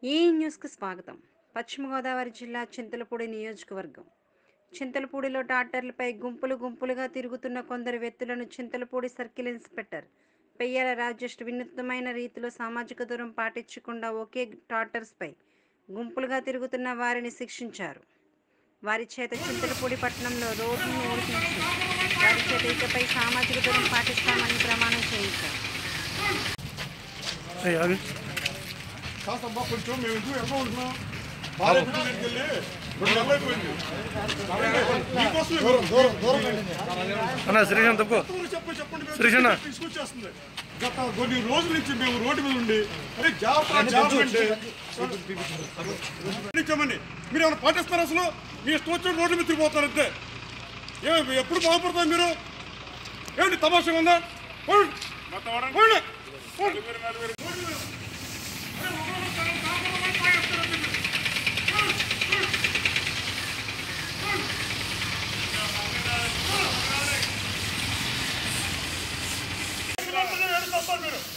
ఈ న్యూస్కి స్వాగతం పశ్చిమ గోదావరి జిల్లా చింతలపూడి నియోజకవర్గం చింతలపూడిలో టాటర్లపై గుంపులు గుంపులుగా తిరుగుతున్న కొందరు వ్యక్తులను చింతలపూడి సర్కిల్ ఇన్స్పెక్టర్ పెయ్యాల రాజేష్ వినూత్నమైన రీతిలో సామాజిక దూరం పాటించకుండా ఒకే టాటర్స్పై గుంపులుగా తిరుగుతున్న వారిని శిక్షించారు వారి చేత చింతలపూడి పట్టణంలో రోడ్డును ఓడిపించి వారి చేత ఇకపై సామాజిక దూరం పాటిస్తామని ప్రమాణం చేయించారు ఏయ్, ఆగు. కాసమ్మా కొంచెం మేము ఎందుకు ఎక్కడ ఉంటున్నాం భార్య బిడ్డల దగ్గరికి వెళ్ళి రెండు నెలలు అయిపోయింది మీకోసమే మీరు- అన్న శ్రీకాంత్ తప్పుకో ఎవరు చెప్పండి చెప్పండి మేము శ్రీశన్న. తీసుకొచ్చేస్తుంది గత కొన్ని రోజుల నుంచి మేము రోడ్డు మీద ఉండి అరే జాగ్రత్త జాగ్రత్త అంటే ఇచ్చామండి మీరు ఏమైనా పాటిస్తారు అసలు మీ ఇష్టం వచ్చిన రోడ్డు మీద తిరిగిపోతారు అంతే ఏ ఎప్పుడు బాగుపడతారు మీరు ఏమిటి తమాషగా ఉందా పోండి. పోండి. పోండి. ఏడు తప్పారు మీరు